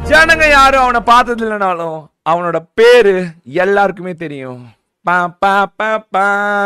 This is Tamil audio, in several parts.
ஜனங்க யாரும் அவனை பார்த்தது இல்லைனாலும் அவனோட பேரு எல்லாருக்குமே தெரியும் பா பா பா பா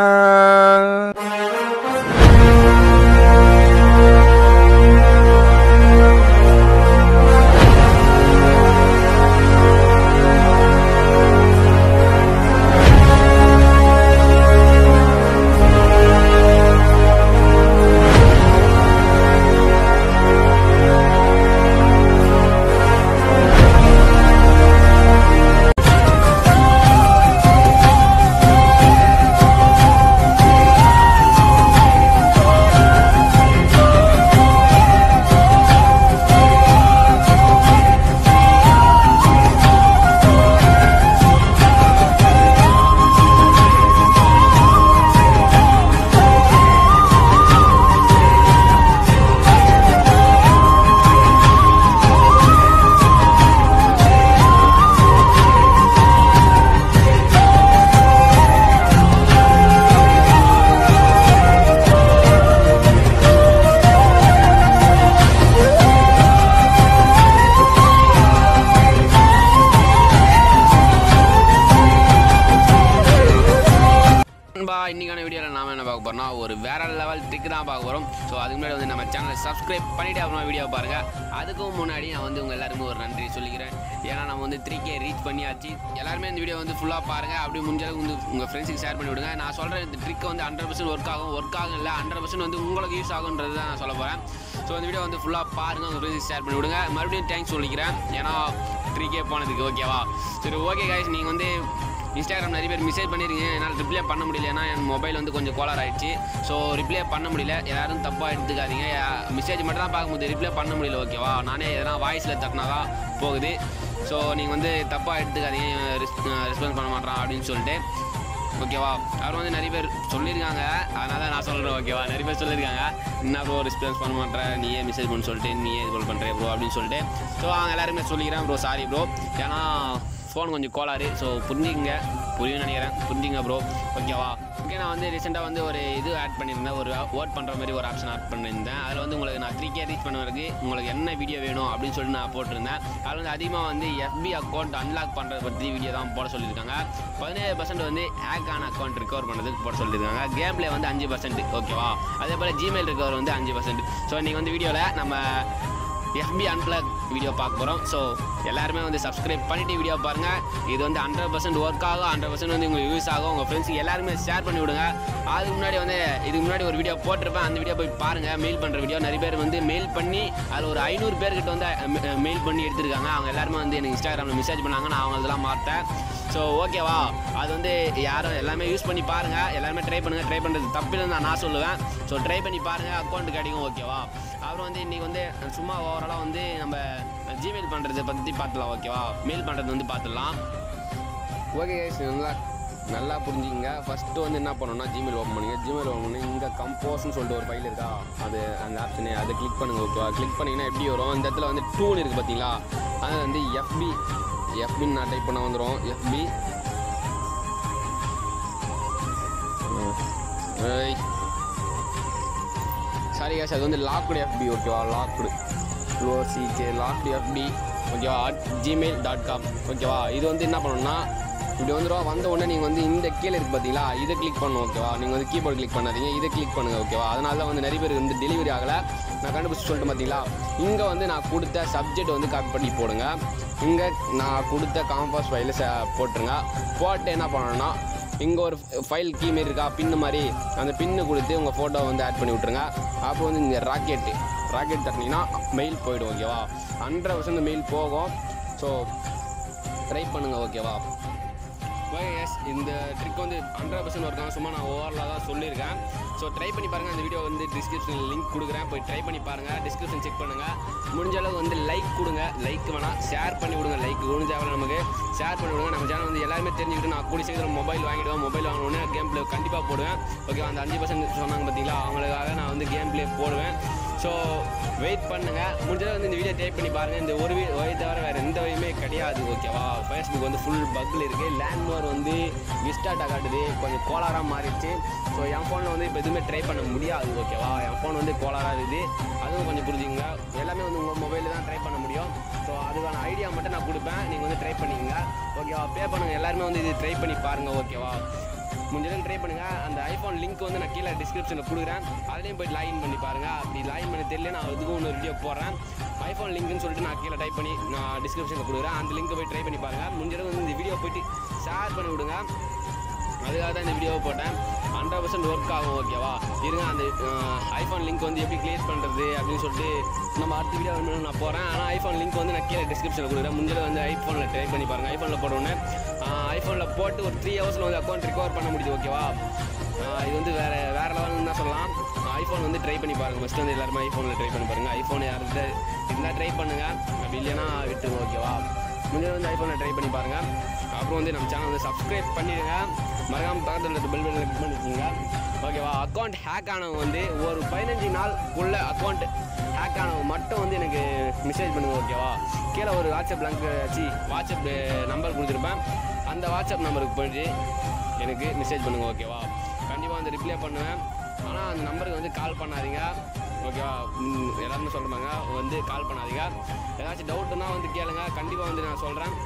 நண்பா இன்னைக்கான வீடியோவில் நாம என்ன பார்க்க போறோம்னா ஒரு வேற லெவல் ட்ரிக் தான் பார்க்க போகிறோம் ஸோ அதுக்கு முன்னாடி வந்து நம்ம சேனலை சப்ஸ்கிரைப் பண்ணிட்டு அப்புறமா வீடியோ பாருங்க அதுக்கும் முன்னாடி நான் வந்து உங்க எல்லாருக்கும் ஒரு நன்றி சொல்லிக்கிறேன் ஏன்னா நம்ம வந்து த்ரீ கே ரீச் பண்ணியாச்சு எல்லாருமே இந்த வீடியோ வந்து ஃபுல்லாக பாருங்க அப்படி முடிஞ்ச அளவுக்கு வந்து உங்கள் ஃப்ரெண்ட்ஸுக்கு ஷேர் பண்ணி விடுங்க நான் சொல்கிற இந்த ட்ரிக் வந்து ஹண்ட்ரட் பர்சன்ட் ஒர்க் ஆகும் ஒர்க் ஆகும் இல்லை ஹண்ட்ரட் பர்சன்ட் வந்து உங்களுக்கு யூஸ் ஆகுன்றது தான் நான் சொல்ல போகிறேன் ஸோ இந்த வீடியோ வந்து ஃபுல்லாக பாருங்க உங்கள் ஃப்ரெண்ட்ஸுக்கு ஷேர் பண்ணி விடுங்க மறுபடியும் தேங்க்ஸ் சொல்லிக்கிறேன் ஏன்னா த்ரீ கே போனதுக்கு ஓகேவா சரி ஓகே guys நீங்கள் வந்து இன்ஸ்டாகிராம் நிறைய பேர் மெசேஜ் பண்ணிருக்கீங்க என்னால் ரிப்ளை பண்ண முடியல ஏன்னா என் மொபைல் வந்து கொஞ்சம் கோளார் ஆயிடுச்சு ஸோ ரிப்ளை பண்ண முடியல யாரும் தப்பாக எடுத்துக்காதீங்க மெசேஜ் மட்டும் தான் பார்க்கும்போது ரிப்ளை பண்ண முடியல ஓகேவா நானே எதனா வாய்ஸில் தட்டினா தான் போகுது ஸோ நீங்கள் வந்து தப்பாக எடுத்துக்காதீங்க ரெஸ்பான்ஸ் பண்ண மாட்டான் அப்படின்னு சொல்லிட்டு ஓகேவா அவர் வந்து நிறைய பேர் சொல்லியிருக்காங்க அதனால தான் நான் சொல்கிறேன் ஓகேவா நிறைய பேர் சொல்லியிருக்காங்க என்ன ப்ரோ ரெஸ்பான்ஸ் பண்ண மாட்டேன் நீயே மெசேஜ் பண்ண சொல்லிட்டு நீயே இது போல் பண்ணுறேன் ப்ரோ அப்படின்னு சொல்லிட்டு ஸோ அவங்க எல்லாருமே சொல்லிக்கிறேன் ப்ரோ சாரி ப்ரோ ஏன்னா ஃபோன் கொஞ்சம் கோளாறு ஸோ புரிஞ்சுங்க புரியும் நினைக்கிறேன் புரிஞ்சுங்க ப்ரோ ஓகேவா ஓகே நான் வந்து ரீசெண்டாக வந்து ஒரு இது ஆட் பண்ணியிருந்தேன் ஒரு ஓட் பண்ணுற மாதிரி ஒரு ஆப்ஷன் ஆட் பண்ணியிருந்தேன் அதில் வந்து உங்களுக்கு நான் த்ரீ கே ரீச் பண்ணுறதுக்கு உங்களுக்கு என்ன வீடியோ வேணும் அப்படின்னு சொல்லிட்டு நான் போட்டிருந்தேன் அதில் வந்து அதிகமாக வந்து எஃபி அக்கௌண்ட் அன்லாக் பண்ணுறத பற்றி வீடியோ தான் போட சொல்லியிருக்காங்க பதினேழு பர்சன்ட் வந்து ஹேக் ஆன அக்கௌண்ட் ரிகவர் பண்ணுறதுக்கு போட சொல்லியிருக்காங்க கேம் பிளே வந்து அஞ்சு பர்சன்ட் ஓகேவா அதே போல் ஜிமெயில் ரிகவர் வந்து அஞ்சு பர்சன்ட் ஸோ நீங்கள் வந்து வீடியோவில் நம்ம எஃபி அன்பிளக் வீடியோ பார்க்க போகிறோம் ஸோ எல்லாருமே வந்து சப்ஸ்கிரைப் பண்ணிட்டு வீடியோ பாருங்கள் இது வந்து ஹண்ட்ரட் பர்சன்ட் ஒர்க் ஆகும் ஹண்ட்ரட் பர்சன்ட் வந்து உங்களுக்கு யூஸ் ஆகும் உங்கள் ஃப்ரெண்ட்ஸுக்கு எல்லாருமே ஷேர் பண்ணி விடுங்க அதுக்கு முன்னாடி வந்து இதுக்கு முன்னாடி ஒரு வீடியோ போட்டிருப்பேன் அந்த வீடியோ போய் பாருங்கள் மெயில் பண்ணுற வீடியோ நிறைய பேர் வந்து மெயில் பண்ணி அதில் ஒரு ஐநூறு பேர்கிட்ட வந்து மெயில் பண்ணி எடுத்திருக்காங்க அவங்க எல்லாருமே வந்து எனக்கு இன்ஸ்டாகிராமில் மெசேஜ் பண்ணாங்க நான் அவங்க இதெல்லாம் மாற்றேன் ஸோ ஓகேவா அது வந்து யாரும் எல்லாமே யூஸ் பண்ணி பாருங்கள் எல்லாருமே ட்ரை பண்ணுங்கள் ட்ரை பண்ணுறது தப்பில்லைன்னு நான் நான் சொல்லுவேன் ஸோ ட்ரை பண்ணி பாருங்கள் அக்கௌண்ட் கிடைக்கும் ஓகேவா அப்புறம் வந்து இன்றைக்கி வந்து சும்மா ஓவராலாக வந்து நம்ம ஜிமெயில் பண்ணுறதை பற்றி பார்த்துலாம் ஓகேவா மெயில் பண்ணுறது வந்து பார்த்துடலாம் ஓகே கைஸ் நல்லா நல்லா புரிஞ்சுங்க ஃபஸ்ட்டு வந்து என்ன பண்ணணும்னா ஜிமெயில் ஓப்பன் பண்ணுங்க ஜிமெயில் ஓப்பன் பண்ணி இங்கே கம்போஸ்னு சொல்லிட்டு ஒரு ஃபைல் இருக்கா அது அந்த ஆப்ஷனு அதை கிளிக் பண்ணுங்க ஓகேவா கிளிக் பண்ணிங்கன்னா எப்படி வரும் இந்த இடத்துல வந்து டூன் இருக்குது பார்த்தீங்களா அது வந்து எஃபி எஃபின்னு நான் டைப் பண்ண வந்துடும் எஃபி சாரி கேஸ் அது வந்து லாக்டு எஃபி ஓகேவா லாக்டு லோ சிகே லாக்டு எஃபி ஓகேவா அட் ஜிமெயில் டாட் காம் ஓகேவா இது வந்து என்ன பண்ணணும்னா இப்படி வந்துடும் வந்த உடனே நீங்கள் வந்து இந்த கீழே இருக்கு பார்த்தீங்களா இதை கிளிக் பண்ணணும் ஓகேவா நீங்கள் வந்து கீபோர்டு கிளிக் பண்ணாதீங்க இதை கிளிக் பண்ணுங்க ஓகேவா அதனால தான் வந்து நிறைய பேர் வந்து டெலிவரி ஆகலை நான் கண்டுபிடிச்சு சொல்லிட்டு பார்த்தீங்களா இங்கே வந்து நான் கொடுத்த சப்ஜெக்ட் வந்து காப்பி பண்ணி போடுங்க இங்கே நான் கொடுத்த காம்பாஸ் ஃபைலில் போட்டுருங்க போட்டு என்ன பண்ணணும்னா இங்கே ஒரு ஃபைல் கீ மாரி இருக்கா பின்னு மாதிரி அந்த பின்னு கொடுத்து உங்கள் ஃபோட்டோ வந்து ஆட் பண்ணி விட்ருங்க அப்போ வந்து இந்த ராக்கெட்டு ராக்கெட் தட்டினீங்கன்னா மெயில் போயிடும் ஓகேவா ஹண்ட்ரட் பர்சன்ட் மெயில் போகும் ஸோ ட்ரை பண்ணுங்கள் ஓகேவா ஓகே எஸ் இந்த ட்ரிக் வந்து ஹண்ட்ரட் பர்சன்ட் ஒர்க் ஆகும் சும்மா நான் ஓவரலாக தான் சொல்லியிருக்கேன் ஸோ ட்ரை பண்ணி பாருங்கள் அந்த வீடியோ வந்து டிஸ்கிரிப்ஷனில் லிங்க் கொடுக்குறேன் போய் ட்ரை பண்ணி பாருங்கள் டிஸ்கிரிப்ஷன் செக் பண்ணுங்கள் முடிஞ்ச அளவு வந்து லைக் கொடுங்க லைக் வேணாம் ஷேர் பண்ணி விடுங்க லைக் ஒன்று தேவை நமக்கு ஷேர் பண்ணி விடுங்க நம்ம சேனல் வந்து எல்லாருமே தெரிஞ்சுக்கிட்டு நான் கூடி சீக்கிரம் மொபைல் வாங்கிடுவேன் மொபைல் வாங்கினோடனே கேம் பிளே கண்டிப்பாக போடுவேன் ஓகே அந்த அஞ்சு பர்சன்ட் சொன்னாங்க பார்த்தீங்களா அவங்களுக்காக நான் வந்து கேம் பிளே போடுவேன் ஸோ வெயிட் பண்ணுங்கள் முடிஞ்சளவு வந்து இந்த வீடியோ டைப் பண்ணி பாருங்கள் இந்த ஒரு வீ ஒய் தவிர வேறு எந்த வழியுமே கிடையாது கிடையாது ஓகேவா ஃபேஸ்புக் வந்து ஃபுல் பக்கில் இருக்குது லேண்ட்மோர் வந்து விஸ்டாட்டா காட்டுது கொஞ்சம் கோளாராக மாறிடுச்சு ஸோ என் ஃபோனில் வந்து இப்போ எதுவுமே ட்ரை பண்ண முடியாது ஓகேவா என் ஃபோன் வந்து கோளாராக இருக்குது அதுவும் கொஞ்சம் புரிஞ்சுங்க எல்லாமே வந்து உங்கள் மொபைலில் தான் ட்ரை பண்ண முடியும் ஸோ அதுக்கான ஐடியா மட்டும் நான் கொடுப்பேன் நீங்கள் வந்து ட்ரை பண்ணிக்கங்க ஓகேவா பே பண்ணுங்கள் எல்லாருமே வந்து இது ட்ரை பண்ணி பாருங்கள் ஓகேவா முடிஞ்சதும் ட்ரை பண்ணுங்கள் அந்த ஐஃபோன் லிங்க் வந்து நான் கீழே டிஸ்கிரிப்ஷனில் கொடுக்குறேன் அதுலேயும் போய் லாகின் பண்ணி பாருங்கள் அப்படி லாகின் பண்ணி தெரியல நான் அதுக்கும் ஒன்று வீடியோ போடுறேன் ஐஃபோன் லிங்க்னு சொல்லிட்டு நான் கீழே டைப் பண்ணி நான் டிஸ்கிரிப்ஷனில் கொடுக்குறேன் அந்த லிங்க்கை போய் ட்ரை பண்ணி பாருங்கள் முடிஞ்சது வந்து இந்த வீடியோ போயிட்டு ஷேர் பண்ணி விடுங்க அதுக்காக தான் இந்த வீடியோவை போட்டேன் ஹண்ட்ரட் பர்சன்ட் ஒர்க் ஆகும் ஓகேவா இருங்க அந்த ஐஃபோன் லிங்க் வந்து எப்படி கிளியர் பண்ணுறது அப்படின்னு சொல்லிட்டு நம்ம அடுத்த வீடியோ நான் போகிறேன் ஆனால் ஐஃபோன் லிங்க் வந்து நான் கீழே டிஸ்கிரிப்ஷனில் கொடுக்குறேன் முடிஞ்சது வந்து ஐஃபோனில் ட்ரை பண்ணி பாருங்கள் ஐஃபோனில் போட்ட உடனே ஐஃபோனில் போட்டு ஒரு த்ரீ ஹவர்ஸில் வந்து அக்கௌண்ட் ரிகவர் பண்ண முடியுது ஓகேவா ஆஹ் இது வந்து வேறு வேறு லெவல்னு தான் சொல்லலாம் ஐஃபோன் வந்து ட்ரை பண்ணி பாருங்கள் ஃபஸ்ட்டு வந்து எல்லாருமே ஐஃபோனில் ட்ரை பண்ணி பாருங்கள் ஐஃபோன் யாருக்கு இருந்தால் ட்ரை பண்ணுங்கள் அப்படி இல்லைன்னா விட்டுருங்க ஓகேவா முடிஞ்சது வந்து ஐஃபோனை ட்ரை பண்ணி பாருங்கள் அப்புறம் வந்து நம்ம சேனல் வந்து சப்ஸ்கிரைப் பண்ணிடுங்க மறக்காமல் பக்கத்தில் இருக்க பெல் பட்டன் கிளிக் பண்ணிக்கோங்க ஓகேவா அக்கௌண்ட் ஹேக் ஆனவங்க வந்து ஒரு பதினஞ்சு நாளுக்குள்ள அக்கௌண்ட் ஹேக் ஆனவங்க மட்டும் வந்து எனக்கு மெசேஜ் பண்ணுங்க ஓகேவா கீழே ஒரு வாட்ஸ்அப் லிங்க் வச்சு வாட்ஸ்அப் நம்பர் கொடுத்துருப்பேன் அந்த வாட்ஸ்அப் நம்பருக்கு போயிட்டு எனக்கு மெசேஜ் பண்ணுங்க ஓகேவா கண்டிப்பாக வந்து ரிப்ளை பண்ணுவேன் ஆனால் அந்த நம்பருக்கு வந்து கால் பண்ணாதீங்க ஓகேவா ம், எல்லாருமே சொல்கிறாங்க வந்து கால் பண்ணாதீங்க ஏதாச்சும் டவுட்டுன்னா வந்து கேளுங்க கண்டிப்பாக வந்து நான் சொல்கிறேன்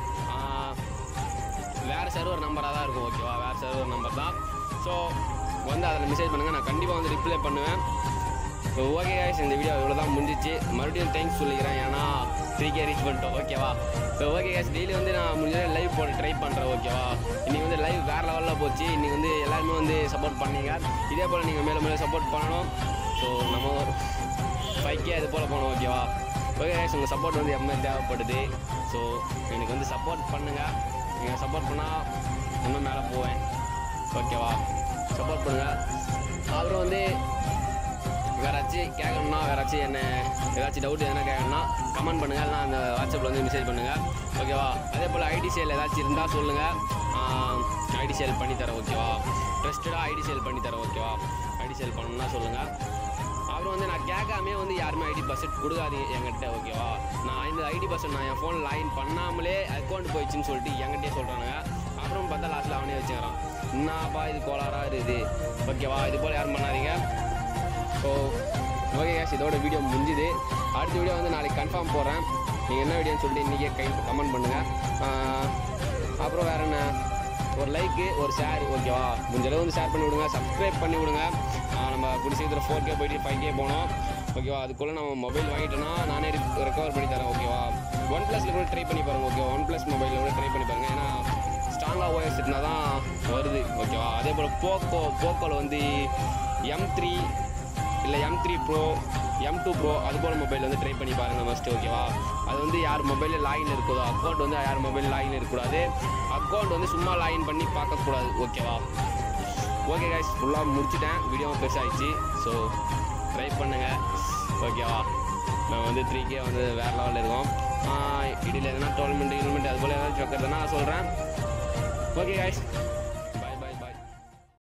வேறு சர்வர் நம்பராக தான் இருக்கும் ஓகேவா வேறு சர்வர் நம்பர் தான் ஸோ வந்து அதில் மெசேஜ் பண்ணுங்கள் நான் கண்டிப்பாக வந்து ரிப்ளை பண்ணுவேன் ஸோ ஓகே guys இந்த வீடியோ இவ்வளோ தான் முடிஞ்சிச்சு மறுபடியும் தேங்க்ஸ் சொல்லிக்கிறேன் ஏன்னா த்ரீ கே ரீச் பண்ணிட்டோம் ஓகேவா ஸோ ஓகே guys டெய்லி வந்து நான் முடிஞ்ச லைவ் போட ட்ரை பண்ணுறேன் ஓகேவா இன்றைக்கி வந்து லைவ் வேறு லெவலில் போச்சு இன்றைக்கி வந்து எல்லாருமே வந்து சப்போர்ட் பண்ணீங்க இதே போல் நீங்கள் மேலும் மேலும் சப்போர்ட் பண்ணணும் ஸோ நம்ம ஃபைவ் கே அது போல் போகணும் ஓகேவா ஓகே guys உங்கள் சப்போர்ட் வந்து எப்பவுமே தேவைப்படுது ஸோ எனக்கு வந்து சப்போர்ட் பண்ணுங்கள் நீங்கள் சப்போர்ட் பண்ணால் இன்னும் மேலே போவேன் ஓகேவா சப்போர்ட் பண்ணுங்கள் அப்புறம் வந்து வேறாச்சும் கேட்கணும்னா வேறாச்சும் என்ன ஏதாச்சும் டவுட் எதனா கேட்கணும்னா கமெண்ட் பண்ணுங்கள் இல்லைனா அந்த வாட்ஸ்அப்பில் வந்து மெசேஜ் பண்ணுங்கள் ஓகேவா அதே போல் ஐடி சேல் ஏதாச்சும் இருந்தால் சொல்லுங்கள் ஐடி சேல் பண்ணித்தரேன் ஓகேவா ட்ரஸ்டடாக ஐடி சேல் பண்ணித்தரேன் ஓகேவா ஐடி சேல் பண்ணணும்னா சொல்லுங்கள் அப்புறம் வந்து நான் கேட்காமே வந்து யாருமே ஐடி பர்சன்ட் கொடுக்காதீங்க என்கிட்ட ஓகேவா நான் இந்த ஐடி பர்சன்ட் நான் என் ஃபோன் லாகின் பண்ணாமலே அக்கௌண்ட் போயிடுச்சுன்னு சொல்லிட்டு என்கிட்டயே சொல்கிறானுங்க அப்புறம் பார்த்தா லாஸ்ட்டில் அவனே வச்சுக்கிறான் என்னப்பா இது கோளாறாக இருக்குது ஓகேவா இது போல் யாரும் பண்ணாதீங்க ஸோ ஓகே கேஸ் இதோட வீடியோ முடிஞ்சுது அடுத்த வீடியோ வந்து நாளைக்கு கன்ஃபார்ம் போடுறேன் நீங்கள் என்ன வீடியோன்னு சொல்லிட்டு இன்றைக்கே கை கமெண்ட் பண்ணுங்கள் அப்புறம் வேறு என்ன ஒரு லைக்கு ஒரு ஷேர் ஓகேவா முடிஞ்ச அளவு வந்து ஷேர் பண்ணி விடுங்க சப்ஸ்கிரைப் பண்ணி விடுங்க ஆஹ் நம்ம குடிசீக்கிரம் ஃபோர் கே போயிட்டு ஃபைவ் கே போனோம் ஓகேவா அதுக்குள்ளே நம்ம மொபைல் வாங்கிட்டோன்னா நானே ரெக்கவர் பண்ணி தரேன் ஓகேவா ஒன் ப்ளஸில் கூட ட்ரை பண்ணி பாருங்கள் ஓகேவா ஒன் ப்ளஸ் மொபைலில் கூட ட்ரை பண்ணி பாருங்கள் ஏன்னா ஸ்ட்ராங்காக ஓஎஸ் இருந்தால் தான் வருது ஓகேவா அதே போல் போக்கோ போக்கோவில் வந்து எம் த்ரீ இல்லை M three pro M two pro அது போல் மொபைல் வந்து ட்ரை பண்ணி பாருங்கள் ஃபஸ்ட்டு ஓகேவா அது வந்து யார் மொபைலில் லாகின் இருக்குதோ அக்கௌண்ட் வந்து யார் மொபைலில் லாகின் இருக்கக்கூடாது அக்கௌண்ட் வந்து சும்மா லாகின் பண்ணி பார்க்கக்கூடாது ஓகேவா ஓகே கைஸ் ஃபுல்லாக முடிச்சிட்டேன் வீடியோ பெருசாகிடுச்சு ஸோ ட்ரை பண்ணுங்கள் ஓகேவா நான் வந்து த்ரீ கே வந்து வேறு லெவலில் இருக்கோம் இடையில எதனா டோர்னமெண்ட் கிலோமெண்ட் அது போல் ஏதாச்சும் வைக்கிறதுனா நான் சொல்கிறேன் ஓகே கைஸ்